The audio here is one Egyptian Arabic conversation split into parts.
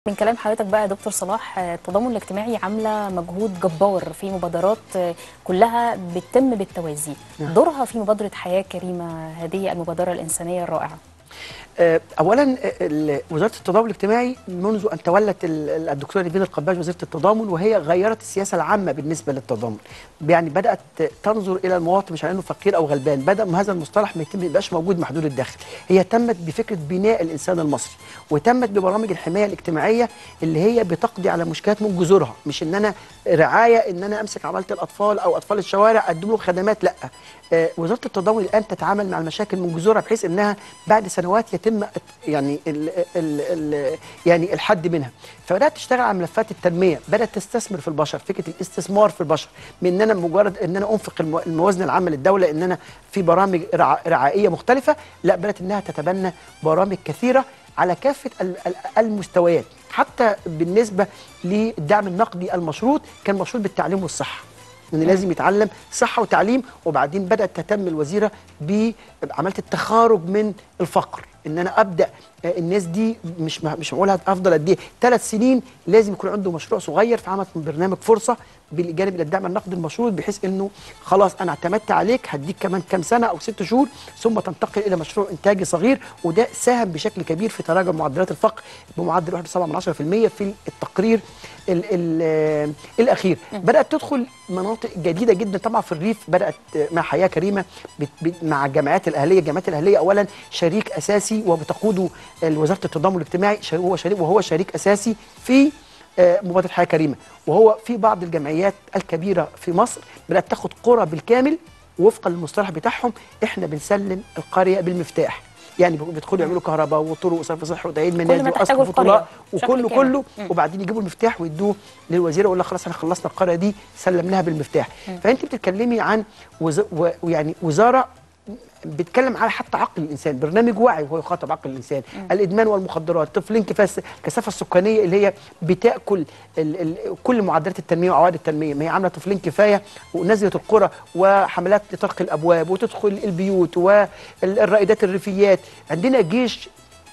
من كلام حضرتك بقى يا دكتور صلاح التضامن الاجتماعي عامله مجهود جبار في مبادرات كلها بتتم بالتوازي نعم. دورها في مبادره حياه كريمه هذه المبادره الانسانيه الرائعه آه، اولا آه، ال- وزاره التضامن الاجتماعي منذ ان تولت ال- ال- الدكتوره نيفين القباج وزيره التضامن وهي غيرت السياسه العامه بالنسبه للتضامن يعني بدات تنظر الى المواطن مش على انه فقير او غلبان بدا هذا المصطلح ما يتم يبقاش موجود محدود الدخل هي تمت بفكره بناء الانسان المصري وتمت ببرامج الحمايه الاجتماعيه اللي هي بتقضي على مشكلات من جذورها مش ان انا رعايه ان انا امسك عماله الاطفال او اطفال الشوارع اقدم لهم خدمات لا آه، وزاره التضامن الان تتعامل مع المشاكل من جذورها بحيث انها بعد سنوات يتم يعني ال ال ال يعني الحد منها فبدات تشتغل على ملفات التنميه بدات تستثمر في البشر فكره الاستثمار في البشر من ان انا مجرد ان انا انفق المو- الموازنه العامه للدوله ان انا في برامج رع- رعائيه مختلفه لا بدات انها تتبنى برامج كثيره على كافه ال- ال- المستويات حتى بالنسبه للدعم النقدي المشروط كان مشروط بالتعليم والصحه ان لازم يتعلم صحه وتعليم وبعدين بدات تهتم الوزيره بعمليه التخارج من الفقر ان انا ابدا آه، الناس دي مش مش معقول افضل قد ايه ثلاث سنين لازم يكون عنده مشروع صغير فعملت برنامج فرصه بالجانب الى الدعم النقدي المشروط بحيث انه خلاص انا اعتمدت عليك هديك كمان كام سنه او ست شهور ثم تنتقل الى مشروع انتاجي صغير وده ساهم بشكل كبير في تراجع معدلات الفقر بمعدل 1.7% في التقرير ال ال الاخير بدات تدخل مناطق جديده جدا طبعا في الريف بدات مع حياه كريمه بت- بت- مع الجامعات الاهليه الجامعات الاهليه اولا شريك اساسي وبتقوده وزاره التضامن الاجتماعي شر- وهو شريك وهو شريك اساسي في آه، مبادره حياه كريمه وهو في بعض الجمعيات الكبيره في مصر بدات تاخد قرى بالكامل وفقا للمصطلح بتاعهم احنا بنسلم القريه بالمفتاح يعني بيدخلوا يعملوا كهرباء وطرق وصرف صحي وتأهيل منازل ما تحتاجه واسقف القرية وطلاق بشكل وكله كامل. كله مم. وبعدين يجيبوا المفتاح ويدوه للوزيره ويقول لها خلاص احنا خلصنا القريه دي سلمناها بالمفتاح فانت بتتكلمي عن وز... و... يعني وزاره بتتكلم على حتى عقل الانسان برنامج وعي وهو يخاطب عقل الانسان الادمان والمخدرات طفلين كفاس الكثافه السكانيه اللي هي بتاكل ال... ال... كل معدلات التنميه وعوائد التنميه ما هي عامله طفلين كفايه ونزلت القرى وحملات لطرق الابواب وتدخل البيوت والرائدات الريفيات عندنا جيش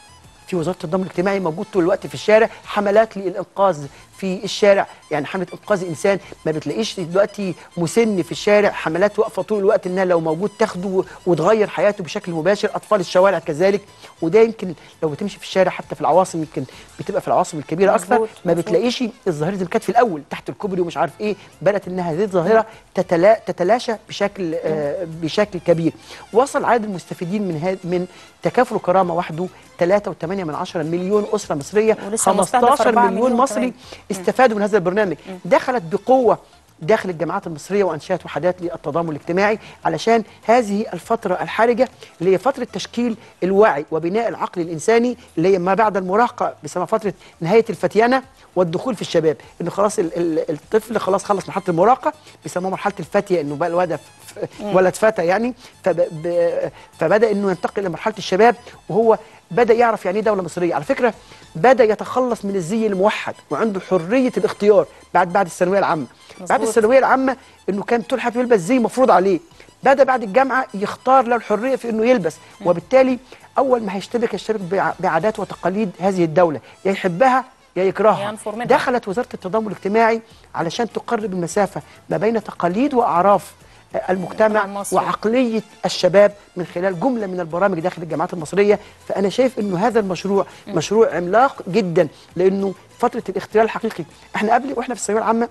في وزاره التضامن الاجتماعي موجود طول الوقت في الشارع حملات للانقاذ في الشارع يعني حمله انقاذ انسان ما بتلاقيش دلوقتي مسن في الشارع حملات واقفه طول الوقت انها لو موجود تاخده وتغير حياته بشكل مباشر اطفال الشوارع كذلك وده يمكن لو بتمشي في الشارع حتى في العواصم يمكن بتبقى في العواصم الكبيره اكثر مظبوط، ما مظبوط. بتلاقيش الظاهره دي كانت في الاول تحت الكوبري ومش عارف ايه بدات انها هذه الظاهره تتلا تتلاشى بشكل آه بشكل كبير وصل عدد المستفيدين من هذا من تكافل وكرامه وحده 3.8 من عشرة مليون اسره مصريه ولسه مستهدف 15 4 مليون مليون مصري كمان. استفادوا من هذا البرنامج دخلت بقوه داخل الجامعات المصريه وانشات وحدات للتضامن الاجتماعي علشان هذه الفتره الحرجه اللي هي فتره تشكيل الوعي وبناء العقل الانساني اللي هي ما بعد المراهقه بيسموها فتره نهايه الفتيانه والدخول في الشباب انه خلاص ال- ال- الطفل خلاص خلص مرحله المراهقه بيسموها مرحله الفتيه انه بقى الولد ف- ولد فتى يعني فب... ب... فبدا انه ينتقل الى مرحله الشباب وهو بدا يعرف يعني ايه دوله مصريه على فكره بدا يتخلص من الزي الموحد وعنده حريه الاختيار بعد بعد الثانويه العامه بعد مظبوط. الثانويه العامه انه كان طول حياته يلبس زي مفروض عليه بدا بعد الجامعه يختار له الحريه في انه يلبس وبالتالي اول ما هيشتبك يشتبك بع- بعادات وتقاليد هذه الدوله يا يحبها يا يكرهها ينفر منها. دخلت وزاره التضامن الاجتماعي علشان تقرب المسافه ما بين تقاليد واعراف آه، المجتمع المجتمع المصري. وعقليه الشباب من خلال جمله من البرامج داخل الجامعات المصريه فانا شايف انه هذا المشروع مشروع عملاق جدا لانه فتره الاختيار الحقيقي احنا قبل واحنا في الثانويه العامه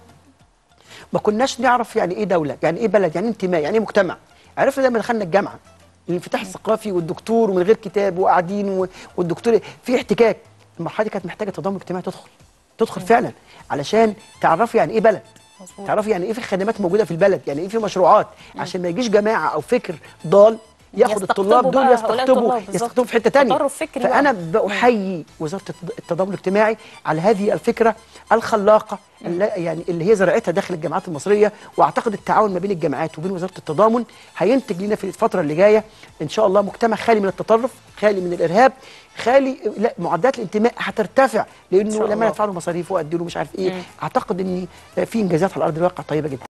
ما كناش نعرف يعني ايه دوله يعني ايه بلد يعني ايه انتماء يعني ايه مجتمع عرفنا ده لما دخلنا الجامعه الانفتاح الثقافي والدكتور ومن غير كتاب وقاعدين و- والدكتور في احتكاك المرحله دي كانت محتاجه تضامن اجتماعي تدخل تدخل فعلا علشان تعرفي يعني ايه بلد مظبوط. تعرفي يعني ايه في خدمات موجوده في البلد يعني ايه في مشروعات عشان ما يجيش جماعه او فكر ضال ياخد يستقطبوا الطلاب دول بقى هؤلاء يستقطبوا الطلاب بالظبط. يستقطبوا في حته تانية تطرف فكري بقى. فانا بحيي وزاره التض- التضامن الاجتماعي على هذه الفكره الخلاقه اللي يعني اللي هي زرعتها داخل الجامعات المصريه واعتقد التعاون ما بين الجامعات وبين وزاره التضامن هينتج لنا في الفتره اللي جايه ان شاء الله مجتمع خالي من التطرف خالي من الارهاب خالي لا معدلات الانتماء هترتفع لانه شاء لما الله. ندفع له مصاريف وادي له مش عارف ايه اعتقد ان في انجازات على ارض الواقع طيبه جدا